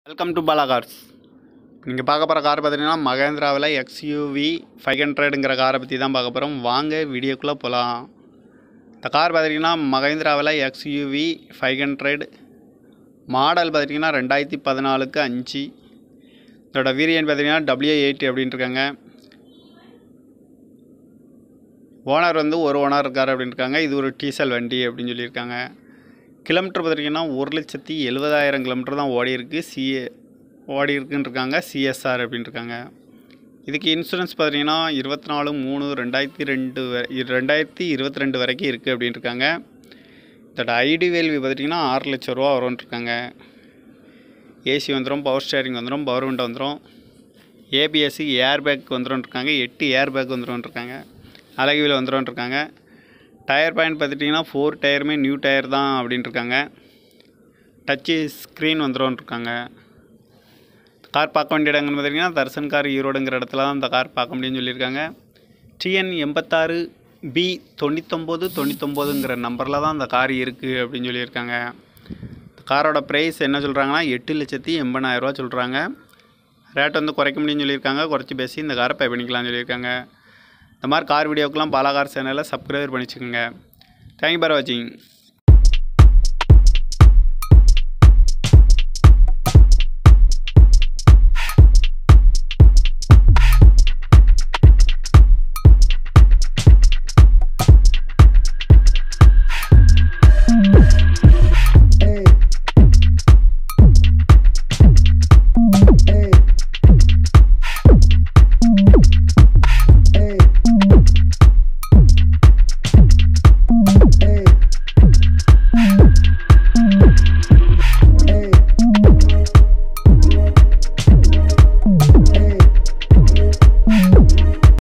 welcome to Bala cars நீங்கள் பார்க்க போகிற கார் பார்த்தீங்கன்னா மகேந்திராவில் எக்ஸ்யூவி ஃபைவ் ஹண்ட்ரடுங்கிற காரை பற்றி தான் பார்க்க போகிறோம் வாங்க வீடியோக்குள்ளே போகலாம் இந்த கார் பார்த்தீங்கன்னா மகேந்திராவில் எக்ஸ்யூவி ஃபைவ் ஹண்ட்ரட் மாடல் பார்த்தீங்கன்னா ரெண்டாயிரத்தி பதினாலுக்கு அஞ்சு இதோட வேரியன்ட் பார்த்தீங்கன்னா டபிள்யூ எயிட்டி அப்படின்ட்டு இருக்காங்க ஓனர் வந்து ஒரு ஓனர் இருக்கார் அப்படின்னு இருக்காங்க இது ஒரு டீசல் வண்டி அப்படின்னு சொல்லியிருக்காங்க கிலோமீட்டர் பார்த்துட்டிங்கன்னா ஒரு லட்சத்தி எழுபதாயிரம் கிலோமீட்டர் தான் ஓடி இருக்கு சிஏ ஓடி இருக்குன்னு இருக்காங்க சிஎஸ்ஆர் அப்படின்னு இருக்காங்க இதுக்கு இன்சூரன்ஸ் பார்த்தீங்கன்னா இருபத்தி நாலு மூணு ரெண்டாயிரத்தி ரெண்டு வரை ரெண்டாயிரத்தி இருபத்தி ரெண்டு வரைக்கும் இருக்குது அப்படின்னு இருக்காங்க இதோட ஐடி வேல்வி பார்த்துட்டிங்கன்னா ஆறு லட்ச ரூபா வரும்னு இருக்காங்க ஏசி வந்துடும் பவர் ஸ்டேரிங் வந்துடும் பவர் விண்டோ வந்துடும் ஏபிஎஸ்சி ஏர் பேக் வந்துடும் இருக்காங்க எட்டு ஏர் பேக் வந்துடும் இருக்காங்க அழகுவில் வந்துடும் இருக்காங்க டயர் பாயிண்ட் பார்த்துட்டிங்கன்னா ஃபோர் டயருமே நியூ டயர் தான் அப்படின்ட்டு இருக்காங்க டச்சு ஸ்க்ரீன் வந்துடும் இருக்காங்க கார் பார்க்க வேண்டிய இடங்கள்னு பார்த்தீங்கன்னா தர்சன் கார் ஈரோடுங்கிற இடத்துல தான் இந்த கார் பார்க்க முடியும்னு சொல்லியிருக்காங்க டிஎன் எண்பத்தாறு பி தொண்ணூத்தொம்பது தொண்ணூத்தொம்போதுங்கிற நம்பரில் தான் இந்த கார் இருக்குது அப்படின்னு சொல்லியிருக்காங்க காரோட ப்ரைஸ் என்ன சொல்கிறாங்கன்னா எட்டு லட்சத்தி எண்பதாயிரரூவா சொல்கிறாங்க ரேட் வந்து குறைக்க முடியும்னு சொல்லியிருக்காங்க குறைச்சி பேசி இந்த காரை பே பண்ணிக்கலாம்னு சொல்லியிருக்காங்க இந்த மாதிரி கார் வீடியோக்கெலாம் பாலா கார் சேனலில் சப்ஸ்கிரைபர் பண்ணி வச்சுக்கோங்க தேங்க்யூ ஃபார் வாட்சிங்